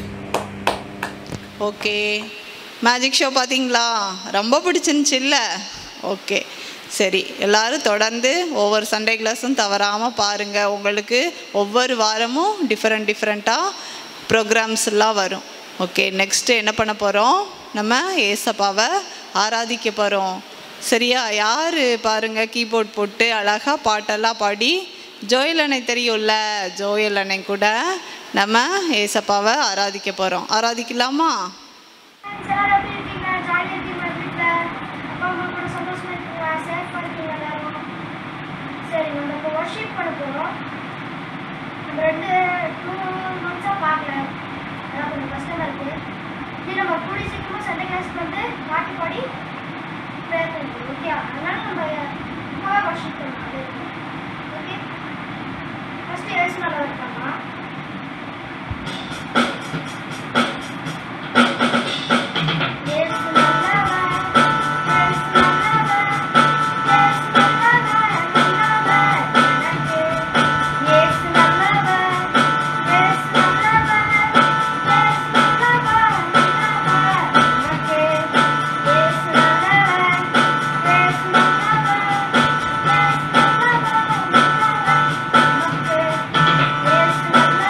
ஓகே மேஜிக் ஷோ பார்த்தீங்களா ரொம்ப பிடிச்சிருந்துச்சு இல்லை ஓகே சரி எல்லாரும் தொடர்ந்து ஒவ்வொரு சண்டே கிளாஸும் தவறாமல் பாருங்கள் உங்களுக்கு ஒவ்வொரு வாரமும் டிஃப்ரெண்ட் டிஃப்ரெண்ட்டாக ப்ரோக்ராம்ஸ் எல்லாம் வரும் ஓகே நெக்ஸ்ட்டு என்ன பண்ண போகிறோம் நம்ம ஏசப்பாவை ஆராதிக்க போகிறோம் சரியா யார் பாருங்கள் கீபோர்ட் போட்டு அழகாக பாட்டெல்லாம் பாடி ஜோயல் அண்ணை தெரியும்ல ஜோயல் அண்ணை கூட நம்ம ஏசப்பாவை ஆராதிக்க போகிறோம் ஆராதிக்கலாமா சார் எப்படி இருக்கீங்க ஜாலியாக இருக்கீங்க வீட்டில் அப்பா அம்மா கூட சந்தோஷமா இருக்கீங்களா சேஃபாக இருக்கீங்க எல்லாரும் சரி நம்ம இப்போ ஒர்ஷிப் பண்ண போகிறோம் நம்ம ரெண்டு டூ மந்த்ஸாக பார்க்கல அதான் கொஞ்சம் கஷ்டமாக இருக்குது இது நம்ம கூடி சீக்கிரமாக சண்டே கிளாஸ்க்கு வந்து பாட்டு பாடி ப்ரேயர் பண்ணிக்கணும் ஓகே அதனால நம்ம இப்போவே ஒர்ஷிப் பண்ணலாம் அது ஓகே ஃபஸ்ட்டு ஏசு நல்லா இருக்காங்க Yesu நல்லவர் Yesu நல்லவர் Yesu நல்லவர் நல்லவர் எனக்கு Yesu நல்லவர் Yesu நல்லவர் Yesu நல்லவர் நல்லவர் எனக்கு Yesu நல்லவர் Yesu நல்லவர் Yesu நல்லவர் நல்லவர் நமக்கு Yesu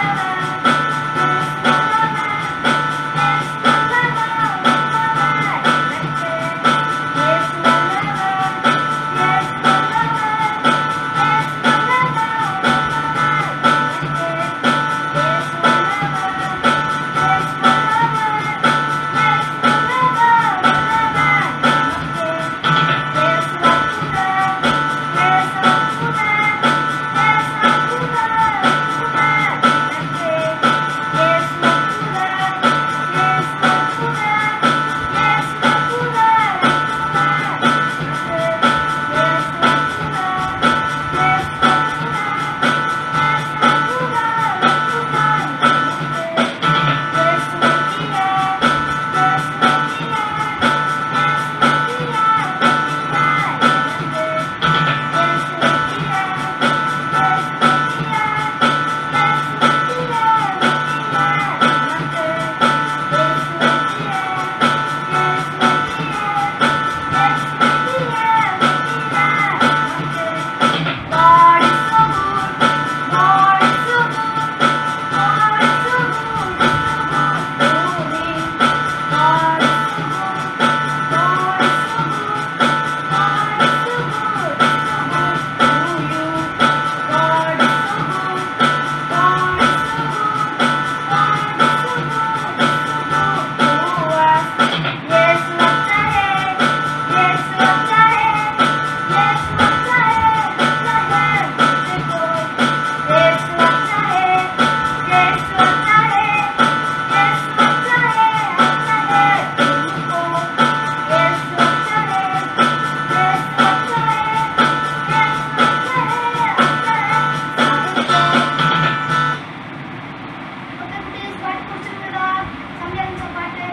ஓகே குட்டீஸ் பாட்டு பிடிச்சிருக்குதா சமையல் இருந்துச்சா பாட்டு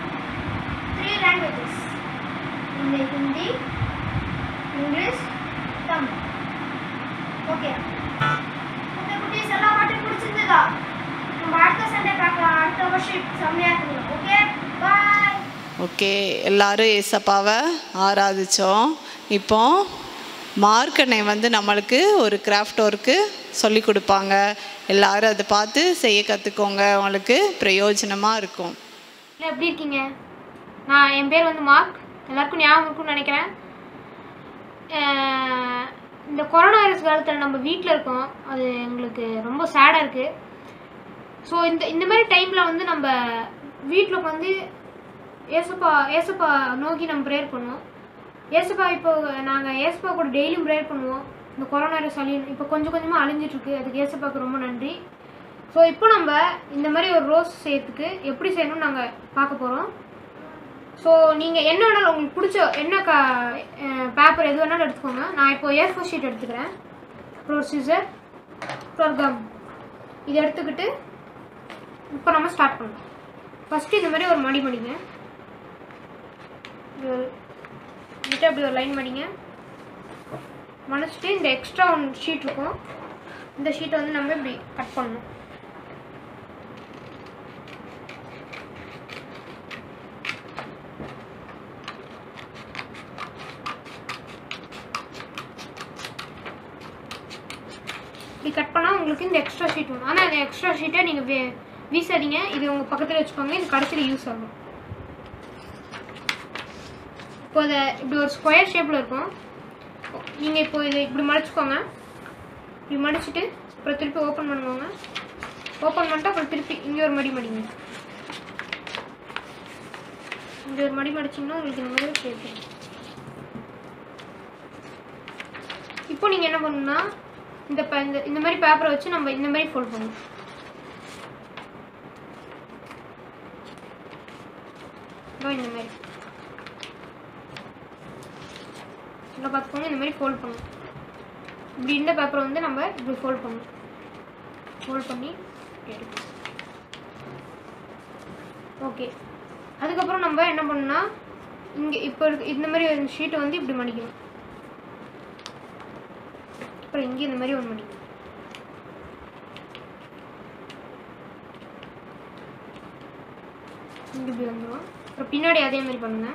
த்ரீ லாங்குவேஜஸ் இந்த Hindi English Tamil okay okay குட்டீஸ் எல்லா பாட்டும் பிடிச்சிருந்ததா நம்ம அடுத்த சண்டே பார்க்கலாம் அடுத்த வருஷம் செம்மையாக இருக்கணும் ஓகே பாய் ஓகே எல்லாரும் ஏசப்பாவை ஆராதிச்சோம் இப்போ மார்க்கனை வந்து நம்மளுக்கு ஒரு கிராஃப்ட் ஒர்க்கு சொல்லி கொடுப்பாங்க எல்லாரும் அதை பார்த்து செய்ய கற்றுக்கோங்க உங்களுக்கு பிரயோஜனமாக இருக்கும் இல்லை எப்படி இருக்கீங்க நான் என் பேர் வந்து மார்க் எல்லாருக்கும் ஞாபகம் இருக்கும்னு நினைக்கிறேன் அஹ் இந்த கொரோனா வைரஸ் காலத்தில் நம்ம வீட்டில் இருக்கோம் அது எங்களுக்கு ரொம்ப சேடாக இருக்குது ஸோ இந்த இந்த மாதிரி டைமில் வந்து நம்ம வீட்டில் உட்காந்து ஏசப்பா ஏசப்பா நோக்கி நம்ம ப்ரேயர் பண்ணுவோம் ஏசப்பா இப்போ நாங்கள் ஏசப்பா கூட டெய்லியும் ப்ரேயர் பண்ணுவோம் இந்த கொரோனா வைரஸ் அழி இப்போ கொஞ்சம் கொஞ்சமாக அழிஞ்சிட்ருக்கு அதுக்கு ஏசப்பாவுக்கு ரொம்ப நன்றி ஸோ இப்போ நம்ம இந்த மாதிரி ஒரு ரோஸ் செய்யறதுக்கு எப்படி செய்யணும்னு நாங்கள் பார்க்க போகிறோம் ஸோ நீங்கள் என்ன வேணாலும் உங்களுக்கு பிடிச்ச என்ன க பேப்பர் எது வேணாலும் எடுத்துக்கோங்க நான் இப்போ ஏர் ஃபோர் ஷீட் எடுத்துக்கிறேன் அப்புறம் ஒரு சிசர் அப்புறம் கம் இதை எடுத்துக்கிட்டு இப்போ நம்ம ஸ்டார்ட் பண்ணலாம் ஃபஸ்ட்டு இந்த மாதிரி ஒரு மடி மடிங்க இப்படி ஒரு இப்படி அப்படி ஒரு லைன் மடிங்க மடிச்சிட்டு இந்த எக்ஸ்ட்ரா ஒன் ஷீட் இருக்கும் இந்த ஷீட்டை வந்து நம்ம இப்படி கட் பண்ணணும் இப்படி கட் பண்ணால் உங்களுக்கு இந்த எக்ஸ்ட்ரா ஷீட் வரும் ஆனால் அந்த எக்ஸ்ட்ரா ஷீட்டை நீங்கள் வே வீசாதீங்க இது உங்கள் பக்கத்தில் வச்சுக்கோங்க இது கடைசியில் யூஸ் ஆகும் இப்போ அதை இப்படி ஒரு ஸ்கொயர் ஷேப்பில் இருக்கும் நீங்கள் இப்போ இதை இப்படி மடிச்சுக்கோங்க இப்படி மடிச்சுட்டு அப்புறம் திருப்பி ஓப்பன் பண்ணுவாங்க ஓப்பன் பண்ணிட்டு அப்புறம் திருப்பி இங்கே ஒரு மடி மடிங்க இங்கே ஒரு மடி மடிச்சிங்கன்னா உங்களுக்கு இந்த மாதிரி ஷேப் வரும். இப்போ நீங்கள் என்ன பண்ணணும்னா இந்த ப இந்த இந்த மாதிரி பேப்பரை வச்சு நம்ம இந்த மாதிரி ஃபோல்ட் பண்ணணும் இதோ இந்த மாதிரி இங்கே பார்த்துக்கோங்க இந்த மாதிரி ஃபோல்ட் பண்ணணும் இப்படி இந்த பேப்பரை வந்து நம்ம இப்படி ஃபோல்ட் பண்ணணும் ஃபோல்ட் பண்ணி எடுக்கணும் ஓகே அதுக்கப்புறம் நம்ம என்ன பண்ணணும்னா இங்கே இப்போ இருக்க இந்த மாதிரி ஒரு ஷீட்டை வந்து இப்படி மடிக்கணும் அப்புறம் இங்கே இந்த மாதிரி ஒன்று மடிக்கணும் இங்கே இப்படி வந்துடும் அப்புறம் பின்னாடி அதே மாதிரி பண்ணுங்க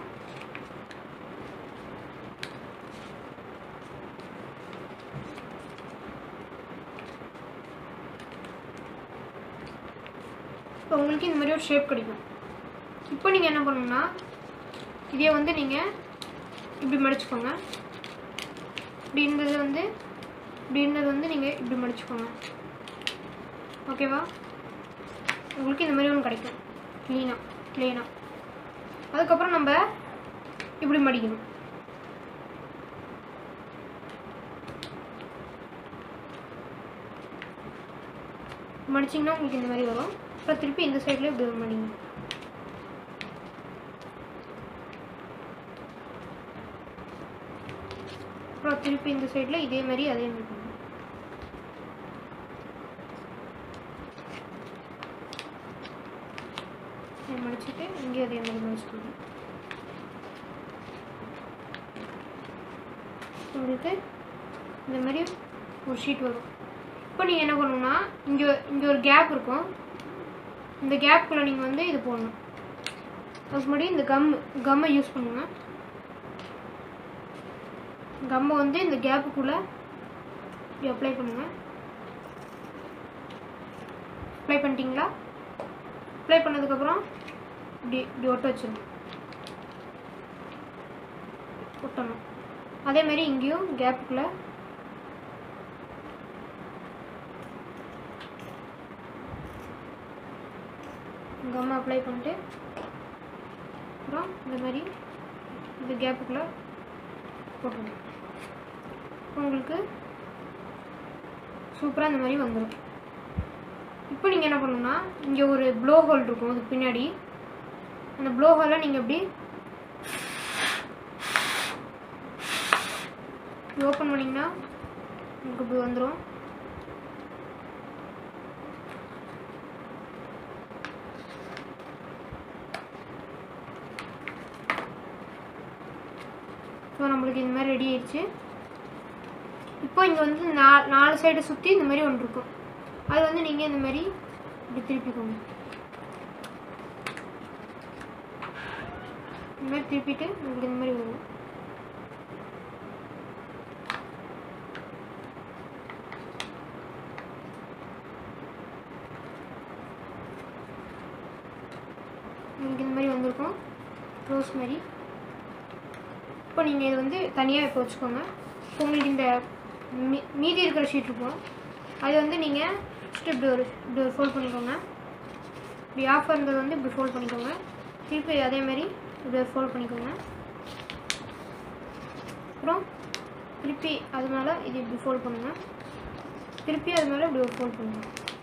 இப்போ உங்களுக்கு இந்த மாதிரி ஒரு ஷேப் கிடைக்கும் இப்போ நீங்கள் என்ன பண்ணணும்னா இதே வந்து நீங்கள் இப்படி மடிச்சுக்கோங்க இப்படி இருந்தது வந்து இப்படி இருந்தது வந்து நீங்கள் இப்படி மடிச்சுக்கோங்க ஓகேவா உங்களுக்கு இந்த மாதிரி ஒன்று கிடைக்கும் க்ளீனாக க்ளீனாக அதுக்கப்புறம் நம்ம இப்படி மடிக்கணும் மடிச்சிங்கன்னா உங்களுக்கு இந்த மாதிரி வரும் அப்புறம் திருப்பி இந்த சைடில் இப்படி ஒரு மடிங்க அப்புறம் திருப்பி இந்த சைடில் இதே மாதிரி அதே மாதிரி பண்ணணும் இதை மடிச்சிட்டு இங்கே அதே மாதிரி மடிச்சுக்கணும் உங்களுக்கு இந்த மாதிரி ஒரு ஷீட் வரும் இப்போ நீங்கள் என்ன பண்ணணும்னா இங்கே இங்கே ஒரு கேப் இருக்கும் இந்த கேப்புக்குள்ளே நீங்கள் வந்து இது போடணும் அதுக்கு முன்னாடி இந்த கம் கம்மை யூஸ் பண்ணுங்க கம்மை வந்து இந்த கேப்புக்குள்ளே இப்படி அப்ளை பண்ணுங்க அப்ளை பண்ணிட்டீங்களா அப்ளை பண்ணதுக்கப்புறம் இப்படி இப்படி ஒட்ட வச்சிடணும் ஒட்டணும் அதே மாதிரி இங்கேயும் கேப்புக்குள்ளே கம் அப்ளை பண்ணிட்டு அப்புறம் இந்த மாதிரி இந்த கேப்புக்குள்ளே போட்டுருணும் உங்களுக்கு சூப்பராக இந்த மாதிரி வந்துடும் இப்போ நீங்கள் என்ன பண்ணணும்னா இங்கே ஒரு ப்ளோ ஹோல் இருக்கும் அதுக்கு பின்னாடி அந்த ப்ளோ ஹோலை நீங்கள் இப்படி ஓப்பன் பண்ணிங்கன்னா உங்களுக்கு இப்படி வந்துடும் ஸோ நம்மளுக்கு இந்த மாதிரி ரெடி ஆயிடுச்சு இப்போ இங்கே வந்து நா நாலு சைடு சுற்றி இந்த மாதிரி ஒன்று இருக்கும் அது வந்து நீங்கள் இந்த மாதிரி இப்படி திருப்பிக்கோங்க இந்த மாதிரி திருப்பிட்டு உங்களுக்கு இந்த மாதிரி வரும் உங்களுக்கு இந்த மாதிரி வந்திருக்கும் ரோஸ் மாதிரி இப்போ நீங்கள் இது வந்து தனியாக இப்போ வச்சுக்கோங்க இப்போ உங்களுக்கு இந்த மீ மீதி இருக்கிற ஷீட் இருக்கும் அது வந்து நீங்கள் ஃபஸ்ட்டு இப்படி ஒரு இப்படி ஒரு ஃபோல்ட் பண்ணிக்கோங்க இப்படி ஆஃப் இருந்தது வந்து இப்படி ஃபோல்ட் பண்ணிக்கோங்க திருப்பி அதே மாதிரி இப்படி ஒரு ஃபோல்ட் பண்ணிக்கோங்க அப்புறம் திருப்பி அது மேலே இது இப்படி ஃபோல்ட் பண்ணுங்க திருப்பி அது மேலே இப்படி ஒரு ஃபோல்ட் பண்ணுங்க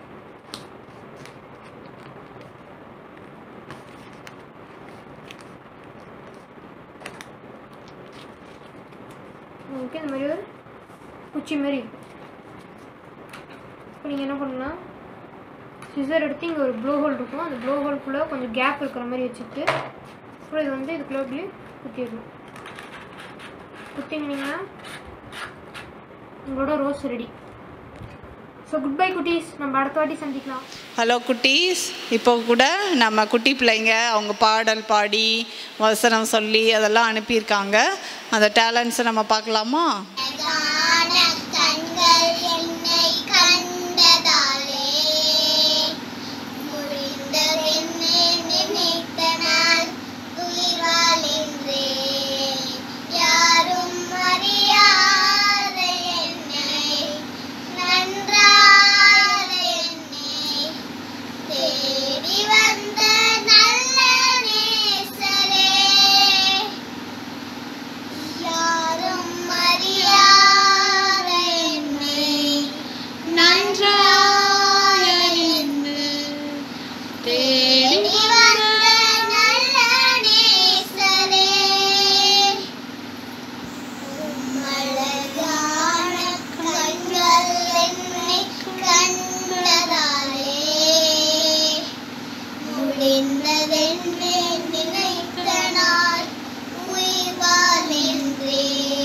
உங்களுக்கு இந்த மாதிரி ஒரு குச்சி மாதிரி இருக்கும் இப்போ நீங்கள் என்ன பண்ணணும்னா சிசர் எடுத்து இங்கே ஒரு ப்ளோ ஹோல் இருக்கும் அந்த ப்ளோ ஹோல்குள்ளே கொஞ்சம் கேப் இருக்கிற மாதிரி வச்சுட்டு அப்புறம் இது வந்து இதுக்குள்ளே அப்படியே குத்திடணும் குத்திங்கன்னா உங்களோட rose ready so goodbye குட்டீஸ் நம்ம அடுத்த வாட்டி சந்திக்கலாம் ஹலோ குட்டீஸ் இப்போ கூட நம்ம குட்டி பிள்ளைங்க அவங்க பாடல் பாடி வசனம் சொல்லி அதெல்லாம் அனுப்பியிருக்காங்க அந்த டேலண்ட்ஸை நம்ம பார்க்கலாமா கண்கள் என்னை கண் தேடி வந்த நல்ல நேசரே யாரும் அறியாத என்னை நன்றாய் அறிந்து தேடி வந்த நல்ல நேசரே அழகான கண்கள் என்னை கண்டதாலே முடிந்ததென்று நினைத்த நாள் உயிர்வார் என்றே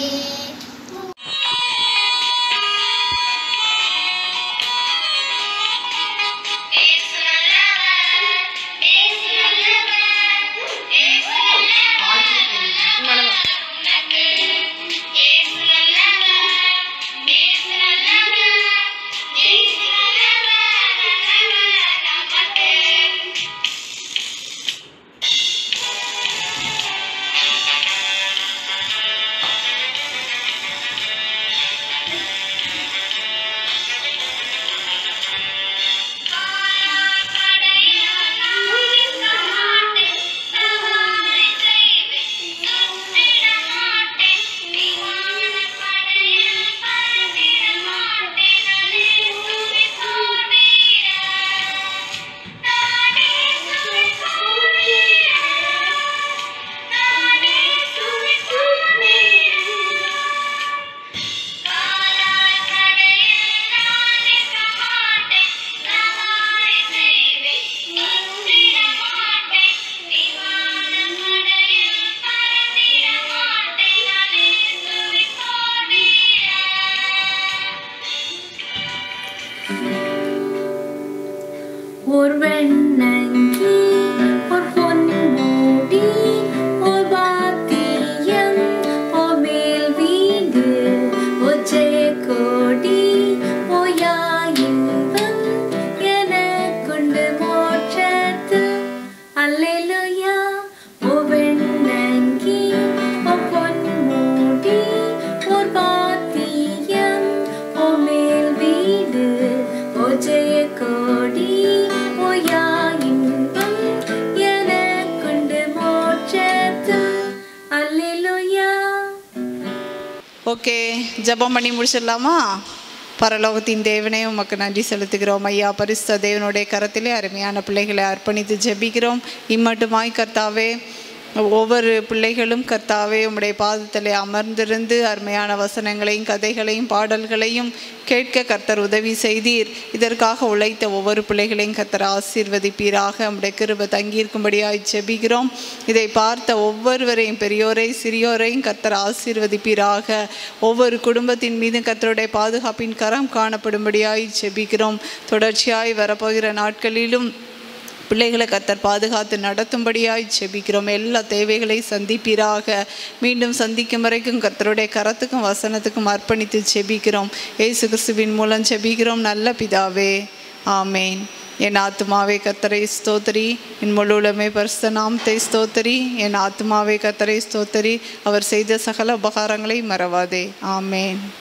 ஒரு வெண்ணங்கி ஒரு பொன்முடி ஒரு வாத்தியம் ஒரு மேல் வீடு ஒரு ஜெயக்கொடி ஒரு யாயின்பம் எனக்குண்டு மோட்சத்து அல்லேலூயா ஒரு வெண்ணங்கி ஒரு பொன்முடி ஒரு வாத்தியம் ஒரு மேல் வீடு ஒரு ஜெயக்கொடி ஒரு யாயின்பம் எனக்குண்டு மோட்சத்து அல்லேலூயா ஓகே ஜெபம் பண்ணி முடிச்சிடலாமா பரலோகத்தின் தேவனே உமக்கு நன்றி செலுத்துகிறோம் ஐயா பரிசுத்த தேவனுடைய கரத்திலே அருமையான பிள்ளைகளை அர்ப்பணித்து ஜெபிக்கிறோம் இம்மட்டுமாய் கர்த்தாவே ஒவ்வொரு பிள்ளைகளும் கர்த்தாவே உம்முடைய பாதத்திலே அமர்ந்திருந்து அருமையான வசனங்களையும் கதைகளையும் பாடல்களையும் கேட்க கர்த்தர் உதவி செய்தீர் இதற்காக உழைத்த ஒவ்வொரு பிள்ளைகளையும் கர்த்தர் ஆசீர்வதிப்பீராக உம்முடைய கிருபை தங்கியிருக்கும்படியாய் ஜெபிக்கிறோம் இதை பார்த்த ஒவ்வொருவரையும் பெரியோரை சிறியோரையும் கர்த்தர் ஆசீர்வதிப்பீராக ஒவ்வொரு குடும்பத்தின் மீதும் கர்த்தருடைய பாதுகாப்பின் கரம் காணப்படும்படியாய் ஜெபிக்கிறோம் தொடர்ச்சியாய் வரப்போகிற நாட்களிலும் பிள்ளைகளை கத்தர் பாதுகாத்து நடத்தும்படியாய் செபிக்கிறோம் எல்லா தேவைகளை சந்திப்பீராக மீண்டும் சந்திக்கும் வரைக்கும் கர்த்தருடைய கரத்துக்கும் வசனத்துக்கும் அர்ப்பணித்து செபிக்கிறோம் ஏசு கிறிஸ்துவின் மூலம் செபிக்கிறோம் நல்ல பிதாவே ஆமேன் என் ஆத்மாவே கத்தரை ஸ்தோத்திரி என் முழுலமே பரிசுத்த நாமத்தை ஸ்தோத்திரி என் ஆத்மாவே கத்தரை ஸ்தோத்திரி அவர் செய்த சகல உபகாரங்களை மறவாதே ஆமேன்